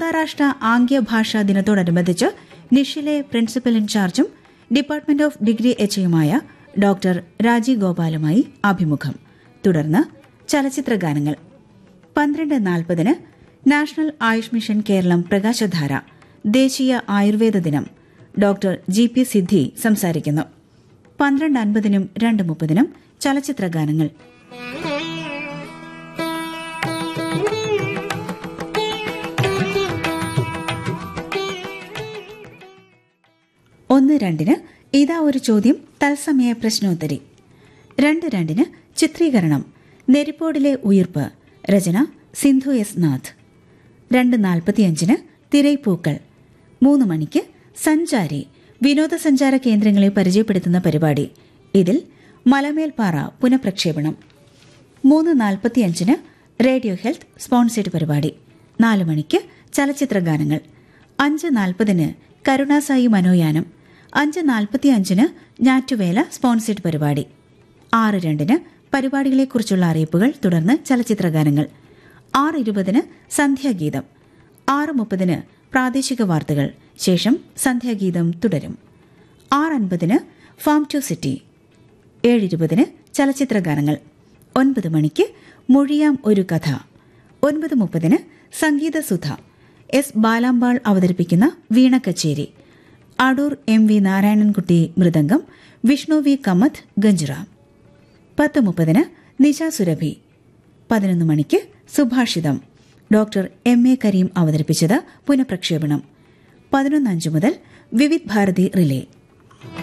അന്താരാഷ്ട്ര ആംഗ്യ ഭാഷാ ദിനത്തോടനുബന്ധിച്ച് നിഷിലെ പ്രിൻസിപ്പൽ ഇൻചാർജും ഡിപ്പാർട്ട്മെന്റ് ഓഫ് ഡിഗ്രി എച്ച്യുമായ ഡോക്ടർ രാജീവ് ഗോപാലുമായി അഭിമുഖം തുടർന്ന് ചലച്ചിത്ര ഗാനങ്ങൾ പന്ത്രണ്ട് നാൽപ്പതിന് നാഷണൽ ആയുഷ് മിഷൻ കേരളം പ്രകാശധാര ദേശീയ ആയുർവേദ ദിനം ഡോക്ടർ ജി പി സിദ്ധി സംസാരിക്കുന്നു പന്ത്രണ്ട് അൻപതിനും രണ്ട് മുപ്പതിനും ചലച്ചിത്ര ഗാനങ്ങൾ ഒന്ന് രണ്ടിന് ഇതാ ഒരു ചോദ്യം തത്സമയ പ്രശ്നോത്തരി രണ്ട് രണ്ടിന് ചിത്രീകരണം നെരിപ്പോടിലെ ഉയിർപ്പ് രചന സിന്ധു എസ് നാഥ് രണ്ട് നാൽപ്പത്തിയഞ്ചിന് തിരൈപ്പൂക്കൾ മൂന്ന് മണിക്ക് സഞ്ചാരി വിനോദസഞ്ചാര കേന്ദ്രങ്ങളെ പരിചയപ്പെടുത്തുന്ന പരിപാടി ഇതിൽ മലമേൽപ്പാറ പുനഃപ്രക്ഷേപണം മൂന്ന് നാൽപ്പത്തിയഞ്ചിന് റേഡിയോ ഹെൽത്ത് സ്പോൺസേഡ് പരിപാടി നാല് മണിക്ക് ചലച്ചിത്ര ഗാനങ്ങൾ അഞ്ച് നാൽപ്പതിന് കരുണാസായി മനോയാനം അഞ്ച് നാൽപ്പത്തിയഞ്ചിന് ഞാറ്റുവേല സ്പോൺസേഡ് പരിപാടി ആറ് രണ്ടിന് പരിപാടികളെക്കുറിച്ചുള്ള അറിയിപ്പുകൾ തുടർന്ന് ചലച്ചിത്ര ഗാനങ്ങൾ ആറ് ഇരുപതിന് സന്ധ്യാഗീതം ആറ് മുപ്പതിന് പ്രാദേശിക വാർത്തകൾ ശേഷം സന്ധ്യാഗീതം തുടരും ആറ് അൻപതിന് ഫാം ടു സിറ്റി ഏഴിരുപതിന് ചലച്ചിത്ര ഗാനങ്ങൾ ഒൻപത് മണിക്ക് മൊഴിയാം ഒരു കഥ ഒൻപത് മുപ്പതിന് സംഗീത സുധ എസ് ബാലാമ്പാൾ അവതരിപ്പിക്കുന്ന വീണ കച്ചേരി അടൂർ എം വി നാരായണൻകുട്ടി മൃദംഗം വിഷ്ണു വി കമത്ത് ഗഞ്ചിറ പത്ത് മുപ്പതിന് നിശ സുരഭി പതിനൊന്ന് മണിക്ക് സുഭാഷിതം ഡോക്ടർ എം എ കരീം അവതരിപ്പിച്ചത് പുനഃപ്രക്ഷേപണം പതിനൊന്ന് അഞ്ച് മുതൽ വിവിധ് ഭാരതി റിലേ